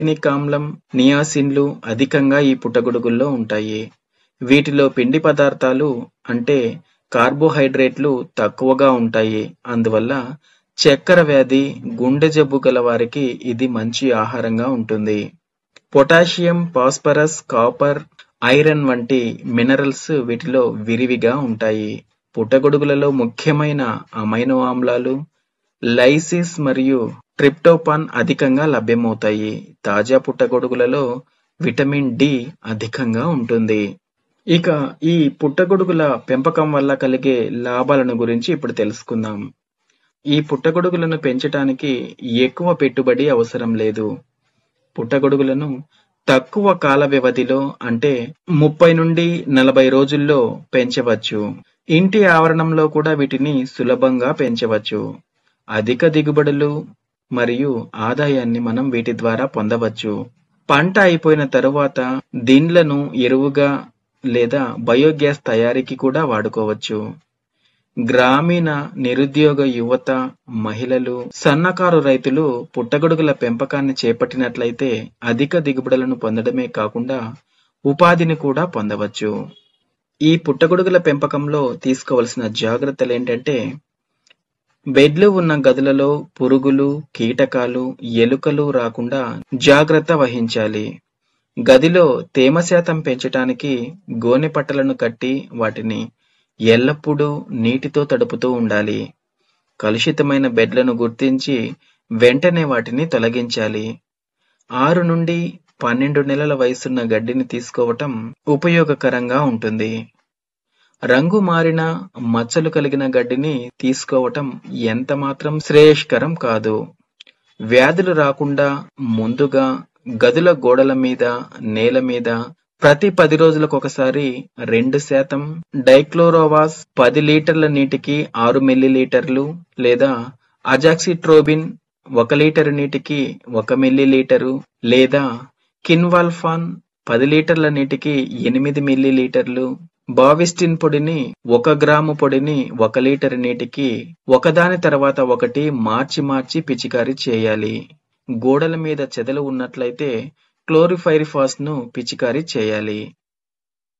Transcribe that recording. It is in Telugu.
నిక్ ఆమ్లం నియాసిన్లు అధికంగా ఈ పుట్టగొడుగుల్లో ఉంటాయి వీటిలో పిండి పదార్థాలు అంటే కార్బోహైడ్రేట్లు తక్కువగా ఉంటాయి అందువల్ల చక్కెర వ్యాధి గుండె జబ్బు గల వారికి ఇది మంచి ఆహారంగా ఉంటుంది పొటాషియం ఫాస్ఫరస్ కాపర్ ఐరన్ వంటి మినరల్స్ వీటిలో విరివిగా ఉంటాయి పుట్టగొడుగులలో ముఖ్యమైన అమైనో ఆమ్లాలు లైసిస్ మరియు ట్రిప్టోపాన్ అధికంగా లభ్యమవుతాయి తాజా పుట్టగొడుగులలో విటమిన్ డి అధికంగా ఉంటుంది ఇక ఈ పుట్టగొడుగుల పెంపకం వల్ల కలిగే లాభాలను గురించి ఇప్పుడు తెలుసుకుందాం ఈ పుట్టగొడుగులను పెంచటానికి ఎక్కువ పెట్టుబడి అవసరం లేదు పుట్టగొడుగులను తక్కువ కాల వ్యవధిలో అంటే ముప్పై నుండి నలభై రోజుల్లో పెంచవచ్చు ఇంటి ఆవరణంలో కూడా వీటిని సులభంగా పెంచవచ్చు అధిక దిగుబడులు మరియు ఆదాయాన్ని మనం వీటి ద్వారా పొందవచ్చు పంట అయిపోయిన తరువాత దీన్లను ఎరువుగా లేదా బయోగ్యాస్ తయారీకి కూడా వాడుకోవచ్చు గ్రామీణ నిరుద్యోగ యువత మహిళలు సన్నకారు రైతులు పుట్టగొడుగుల పెంపకాన్ని చేపట్టినట్లయితే అధిక దిగుబడులను పొందడమే కాకుండా ఉపాధిని కూడా పొందవచ్చు ఈ పుట్టగొడుగుల పెంపకంలో తీసుకోవలసిన జాగ్రత్తలు ఏంటంటే బెడ్లు ఉన్న గదులలో పురుగులు కీటకాలు ఎలుకలు రాకుండా జాగ్రత్త వహించాలి గదిలో తేమ శాతం పెంచటానికి గోనె పట్టలను కట్టి వాటిని ఎల్లప్పుడూ నీటితో తడుపుతూ ఉండాలి కలుషితమైన బెడ్లను గుర్తించి వెంటనే వాటిని తొలగించాలి ఆరు నుండి పన్నెండు నెలల వయసున్న గడ్డిని తీసుకోవటం ఉపయోగకరంగా ఉంటుంది రంగు మారిన మచ్చలు కలిగిన గడ్డిని తీసుకోవటం ఎంత మాత్రం శ్రేయస్కరం కాదు వ్యాధులు రాకుండా ముందుగా గదుల గోడల మీద నేల మీద ప్రతి పది రోజులకు ఒకసారి రెండు శాతం డైక్లోరోవాస్ పది లీటర్ల నీటికి ఆరు మిల్లీలీటర్లు లేదా అజాక్సిట్రోబిన్ ఒక లీటరు నీటికి ఒక మిల్లీలీటరు లేదా కిన్వాల్ఫాన్ పది లీటర్ల నీటికి ఎనిమిది మిల్లీలీటర్లు బావిస్టిన్ పొడిని ఒక గ్రాము పొడిని ఒక లీటర్ నీటికి ఒకదాని తర్వాత ఒకటి మార్చి మార్చి పిచికారీ చేయాలి గోడల మీద చెదలు ఉన్నట్లయితే క్లోరిఫైరిఫాస్ ను పిచికారీ చేయాలి